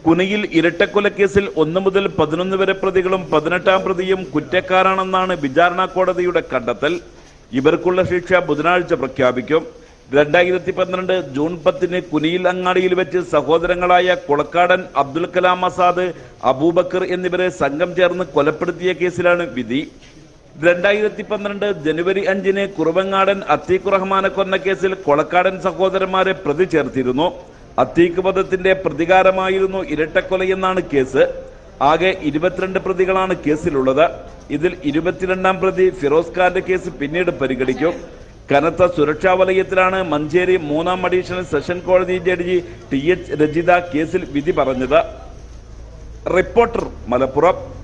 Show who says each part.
Speaker 1: കുനിയിൽ ഇരട്ടക്കൊലക്കേസിൽ ഒന്ന് മുതൽ പതിനൊന്ന് വരെ പ്രതികളും പതിനെട്ടാം പ്രതിയും കുറ്റക്കാരാണെന്നാണ് വിചാരണ കോടതിയുടെ കണ്ടെത്തൽ ഇവർക്കുള്ള ശിക്ഷ ബുധനാഴ്ച പ്രഖ്യാപിക്കും രണ്ടായിരത്തി പന്ത്രണ്ട് ജൂൺ പത്തിന് കുനിയിൽ അങ്ങാടിയിൽ വെച്ച് സഹോദരങ്ങളായ കുളക്കാടൻ അബ്ദുൽ കലാം ആസാദ് അബൂബക്കർ എന്നിവരെ സംഘം ചേർന്ന് കൊലപ്പെടുത്തിയ കേസിലാണ് വിധി രണ്ടായിരത്തി പന്ത്രണ്ട് ജനുവരി അഞ്ചിന് കുറുവങ്ങാടൻ അത്തീഖ് റഹ്മാനെ കൊന്ന കേസിൽ കൊളക്കാടൻ സഹോദരന്മാരെ പ്രതി ചേർത്തിരുന്നു അത്തീഖ് വധത്തിന്റെ പ്രതികാരമായിരുന്നു ഇരട്ടക്കൊലയെന്നാണ് കേസ് ആകെ ഇരുപത്തിരണ്ട് പ്രതികളാണ് കേസിലുള്ളത് ഇതിൽ ഇരുപത്തിരണ്ടാം പ്രതി ഫിറോസ് ഖാന്റെ കേസ് പിന്നീട് പരിഗണിക്കും കനത്ത സുരക്ഷാ വലയത്തിലാണ് മഞ്ചേരി മൂന്നാം അഡീഷണൽ സെഷൻ കോടതി ജഡ്ജി ടി എച്ച് രജിത കേസിൽ വിധി പറഞ്ഞത് റിപ്പോർട്ടർ മലപ്പുറം